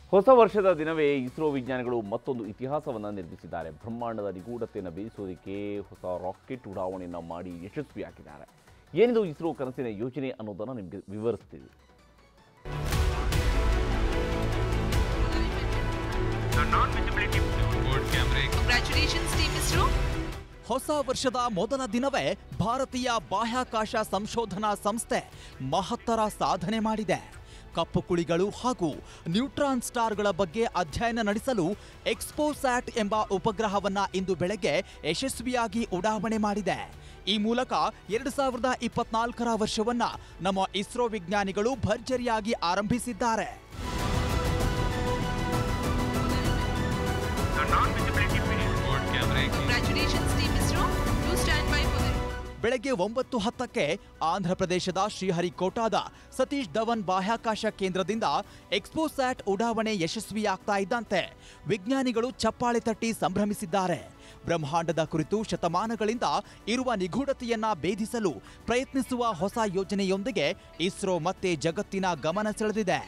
ಹೊಸ ವರ್ಷದ ದಿನವೇ ಇಸ್ರೋ ವಿಜ್ಞಾನಿಗಳು ಮತ್ತೊಂದು ಇತಿಹಾಸವನ್ನು ನಿರ್ಮಿಸಿದ್ದಾರೆ ಬ್ರಹ್ಮಾಂಡದ ನಿಗೂಢತೆಯನ್ನು ಬೇಯಿಸೋದಕ್ಕೆ ಹೊಸ ರಾಕೆಟ್ ಉಡಾವಣೆಯನ್ನು ಮಾಡಿ ಯಶಸ್ವಿಯಾಗಿದ್ದಾರೆ ಏನಿದು ಇಸ್ರೋ ಕನಸಿನ ಯೋಜನೆ ಅನ್ನೋದನ್ನು ನಿಮಗೆ ವಿವರಿಸ್ತೀವಿ The non-visibility board camera Congratulations, Team ISRO. ಹೊಸ ವರ್ಷದ ಮೊದಲ ದಿನವೇ ಭಾರತೀಯ ಬಾಹ್ಯಾಕಾಶ ಸಂಶೋಧನಾ ಸಂಸ್ಥೆ ಮಹತ್ತರ ಸಾಧನೆ ಮಾಡಿದೆ ಕಪ್ಪು ಕುಳಿಗಳು ಹಾಗೂ ನ್ಯೂಟ್ರಾನ್ ಸ್ಟಾರ್ಗಳ ಬಗ್ಗೆ ಅಧ್ಯಯನ ನಡೆಸಲು ಎಕ್ಸ್ಪೋಸ್ಯಾಟ್ ಎಂಬ ಉಪಗ್ರಹವನ್ನ ಇಂದು ಬೆಳಗ್ಗೆ ಯಶಸ್ವಿಯಾಗಿ ಉಡಾವಣೆ ಮಾಡಿದೆ ಈ ಮೂಲಕ ಎರಡು ಸಾವಿರದ ಇಪ್ಪತ್ನಾಲ್ಕರ ವರ್ಷವನ್ನ ನಮ್ಮ ಇಸ್ರೋ ವಿಜ್ಞಾನಿಗಳು ಭರ್ಜರಿಯಾಗಿ ಆರಂಭಿಸಿದ್ದಾರೆ The non-visibility board camera Congratulations, Team ISRO. Do stand by for the ಬೆಳಗ್ಗೆ ಒಂಬತ್ತು ಹತ್ತಕ್ಕೆ ಆಂಧ್ರಪ್ರದೇಶದ ಶ್ರೀಹರಿಕೋಟಾದ ಸತೀಶ್ ಧವನ್ ಬಾಹ್ಯಾಕಾಶ ಕೇಂದ್ರದಿಂದ ಎಕ್ಸ್ಪೋಸ್ಯಾಟ್ ಉಡಾವಣೆ ಯಶಸ್ವಿಯಾಗ್ತಾ ಇದ್ದಂತೆ ವಿಜ್ಞಾನಿಗಳು ಚಪ್ಪಾಳೆ ತಟ್ಟಿ ಸಂಭ್ರಮಿಸಿದ್ದಾರೆ ಬ್ರಹ್ಮಾಂಡದ ಕುರಿತು ಶತಮಾನಗಳಿಂದ ಇರುವ ನಿಗೂಢತೆಯನ್ನ ಭೇದಿಸಲು ಪ್ರಯತ್ನಿಸುವ ಹೊಸ ಯೋಜನೆಯೊಂದಿಗೆ ಇಸ್ರೋ ಮತ್ತೆ ಜಗತ್ತಿನ ಗಮನ ಸೆಳೆದಿದೆ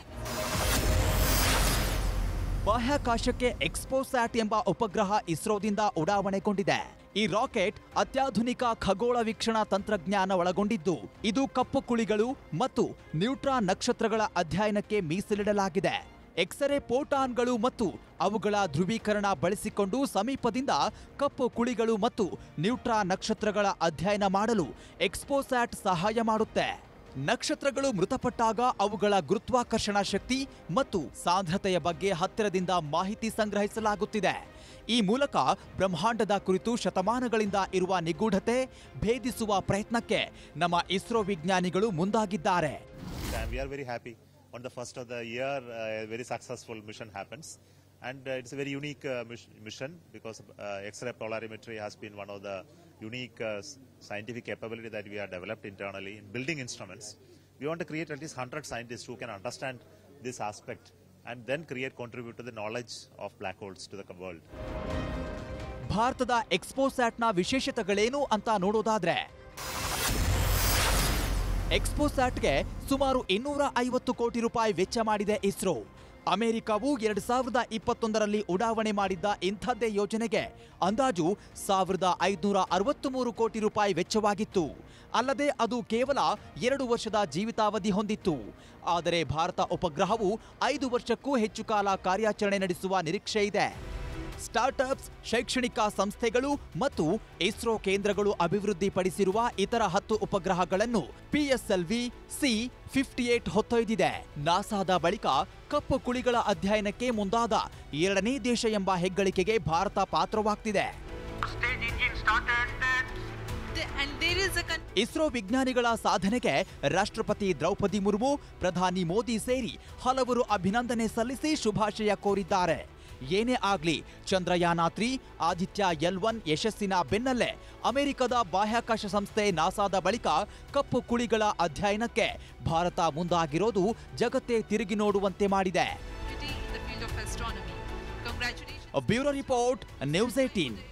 ಬಾಹ್ಯಾಕಾಶಕ್ಕೆ ಎಕ್ಸ್ಪೋಸ್ಯಾಟ್ ಎಂಬ ಉಪಗ್ರಹ ಇಸ್ರೋದಿಂದ ಉಡಾವಣೆಗೊಂಡಿದೆ ಈ ರಾಕೆಟ್ ಅತ್ಯಾಧುನಿಕ ಖಗೋಳ ವೀಕ್ಷಣಾ ತಂತ್ರಜ್ಞಾನ ಒಳಗೊಂಡಿದ್ದು ಇದು ಕಪ್ಪು ಕುಳಿಗಳು ಮತ್ತು ನ್ಯೂಟ್ರಾನ್ ನಕ್ಷತ್ರಗಳ ಅಧ್ಯಯನಕ್ಕೆ ಮೀಸಲಿಡಲಾಗಿದೆ ಎಕ್ಸರೆ ಪೋಟಾನ್ಗಳು ಮತ್ತು ಅವುಗಳ ಧ್ರುವೀಕರಣ ಬಳಸಿಕೊಂಡು ಸಮೀಪದಿಂದ ಕಪ್ಪು ಕುಳಿಗಳು ಮತ್ತು ನ್ಯೂಟ್ರಾನ್ ನಕ್ಷತ್ರಗಳ ಅಧ್ಯಯನ ಮಾಡಲು ಎಕ್ಸ್ಪೋಸ್ಯಾಟ್ ಸಹಾಯ ಮಾಡುತ್ತೆ ನಕ್ಷತ್ರಗಳು ಮೃತಪಟ್ಟಾಗ ಅವುಗಳ ಗುರುತ್ವಾಕರ್ಷಣ ಶಕ್ತಿ ಮತ್ತು ಸಾಂದ್ರತೆಯ ಬಗ್ಗೆ ಹತ್ತಿರದಿಂದ ಮಾಹಿತಿ ಸಂಗ್ರಹಿಸಲಾಗುತ್ತಿದೆ ಈ ಮೂಲಕ ಬ್ರಹ್ಮಾಂಡದ ಕುರಿತು ಶತಮಾನಗಳಿಂದ ಇರುವ ನಿಗೂಢತೆ ಭೇದಿಸುವ ಪ್ರಯತ್ನಕ್ಕೆ ನಮ್ಮ ಇಸ್ರೋ ವಿಜ್ಞಾನಿಗಳು ಮುಂದಾಗಿದ್ದಾರೆ And we are very happy. On the first of the year, uh, a very successful mission happens. And uh, it's a very unique uh, mis- mission because uh, X-ray polarimetry has been one of the unique uh, s- scientific capability that we have developed internally in building instruments. We want to create at least 100 scientists who can understand this aspect and then create, contribute to the knowledge of black holes to the world. ಭಾರತದ ಎಕ್ಸ್ಪೋಸ್ಯಾಟ್ನ ವಿಶೇಷತೆಗಳೇನು ಅಂತ ನೋಡೋದಾದ್ರೆ ಎಕ್ಸ್ಪೋಸ್ಯಾಟ್ಗೆ ಸುಮಾರು ಇನ್ನೂರ ಐವತ್ತು ಕೋಟಿ ರೂಪಾಯಿ ವೆಚ್ಚ ಮಾಡಿದೆ ಇಸ್ರೋ ಅಮೆರಿಕವು ಎರಡು ಸಾವಿರದ ಇಪ್ಪತ್ತೊಂದರಲ್ಲಿ ಉಡಾವಣೆ ಮಾಡಿದ್ದ ಇಂಥದ್ದೇ ಯೋಜನೆಗೆ ಅಂದಾಜು ಸಾವಿರದ ಐದುನೂರ ಅರವತ್ತ್ಮೂರು ಕೋಟಿ ರೂಪಾಯಿ ವೆಚ್ಚವಾಗಿತ್ತು ಅಲ್ಲದೆ ಅದು ಕೇವಲ ಎರಡು ವರ್ಷದ ಜೀವಿತಾವಧಿ ಹೊಂದಿತ್ತು ಆದರೆ ಭಾರತ ಉಪಗ್ರಹವು ಐದು ವರ್ಷಕ್ಕೂ ಹೆಚ್ಚು ಕಾಲ ಕಾರ್ಯಾಚರಣೆ ನಡೆಸುವ ನಿರೀಕ್ಷೆ ಇದೆ ಸ್ಟಾರ್ಟ್ಅಪ್ಸ್ ಶೈಕ್ಷಣಿಕ ಸಂಸ್ಥೆಗಳು ಮತ್ತು ಇಸ್ರೋ ಕೇಂದ್ರಗಳು ಅಭಿವೃದ್ಧಿಪಡಿಸಿರುವ ಇತರ ಹತ್ತು ಉಪಗ್ರಹಗಳನ್ನು ಪಿಎಸ್ಎಲ್ವಿ ಸಿ ಫಿಫ್ಟಿ ಏಟ್ ಹೊತ್ತೊಯ್ದಿದೆ ನಾಸಾದ ಬಳಿಕ ಕಪ್ಪು ಕುಳಿಗಳ ಅಧ್ಯಯನಕ್ಕೆ ಮುಂದಾದ ಎರಡನೇ ದೇಶ ಎಂಬ ಹೆಗ್ಗಳಿಕೆಗೆ Bharat ಪಾತ್ರವಾಗ್ತಿದೆ stage engine started. The, and there is a con- ISRO ವಿಜ್ಞಾನಿಗಳ ಸಾಧನೆಗೆ ರಾಷ್ಟ್ರಪತಿ ದ್ರೌಪದಿ ಮುರ್ಮು ಪ್ರಧಾನಿ ಮೋದಿ ಸೇರಿ ಹಲವರು ಅಭಿನಂದನೆ ಸಲ್ಲಿಸಿ ಶುಭಾಶಯ ಕೋರಿದ್ದಾರೆ ಏನೇ ಆಗ್ಲಿ Chandrayaan three Aditya L one ಯಶಸ್ಸಿನ ಬೆನ್ನಲ್ಲೇ ಅಮೆರಿಕದ ಬಾಹ್ಯಾಕಾಶ ಸಂಸ್ಥೆ ನಾಸಾದ ಬಳಿಕ ಕಪ್ಪು ಕುಳಿಗಳ ಅಧ್ಯಯನಕ್ಕೆ ಭಾರತ ಮುಂದಾಗಿರೋದು ಜಗತ್ತೇ ತಿರುಗಿ ನೋಡುವಂತೆ ಮಾಡಿದೆ in the field of astronomy. Congratulations. Bureau report news eighteen